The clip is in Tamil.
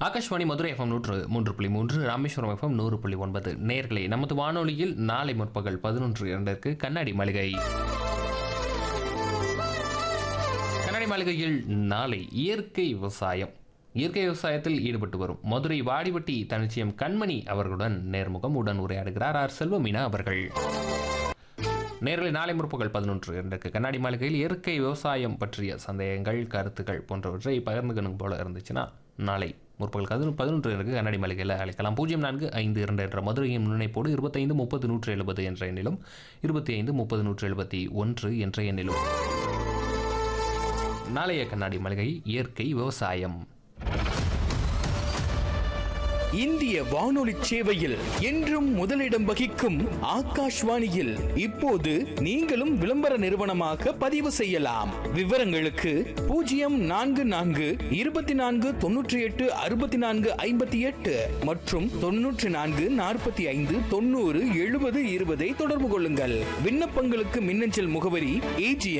ஆகாஷ்வாணி மதுரை எஃப்எம் நூற்று மூன்று புள்ளி மூன்று ராமேஸ்வரம் எஃப்எம் நூறு புள்ளி ஒன்பது நேர்களை நமது வானொலியில் நாளை முற்பகல் பதினொன்று இரண்டிற்கு கண்ணாடி மாளிகை கண்ணாடி மாளிகையில் நாளை இயற்கை விவசாயம் இயற்கை விவசாயத்தில் ஈடுபட்டு வரும் மதுரை வாடிவட்டி தனிச்சியம் கண்மணி அவர்களுடன் நேர்முகம் உடன் உரையாடுகிறார் ஆர் செல்வமீனா அவர்கள் நேர்களை நாளை முற்பகல் பதினொன்று இரண்டுக்கு கண்ணாடி மாளிகையில் இயற்கை விவசாயம் பற்றிய சந்தேகங்கள் கருத்துக்கள் போன்றவற்றை பகிர்ந்துக்கணும் போல இருந்துச்சுன்னா நாளை முற்பகல் கதிர் பதினொன்று இருக்கு கண்ணாடி மாளிகையில் அழைக்கலாம் பூஜ்ஜியம் நான்கு ஐந்து இரண்டு என்ற மதுரையின் முன்னிணைப்போடு இருபத்தைந்து முப்பது நூற்று எழுபது என்ற எண்ணிலும் இருபத்தி ஐந்து முப்பது நூற்று எழுபத்தி ஒன்று என்ற எண்ணிலும் நாளைய கண்ணாடி மாளிகை இயற்கை விவசாயம் இந்திய வானொலி சேவையில் என்றும் முதலிடம் வகிக்கும் ஆகாஷ்வாணியில் இப்போது நீங்களும் விளம்பர நிறுவனமாக பதிவு செய்யலாம் விவரங்களுக்கு பூஜ்ஜியம் நான்கு நான்கு இருபத்தி நான்கு தொன்னூற்றி எட்டு அறுபத்தி நான்கு ஐம்பத்தி எட்டு மற்றும் தொன்னூற்றி நான்கு நாற்பத்தி ஐந்து தொண்ணூறு எழுபது இருபதை தொடர்பு கொள்ளுங்கள் விண்ணப்பங்களுக்கு மின்னஞ்சல் முகவரி ஏஜி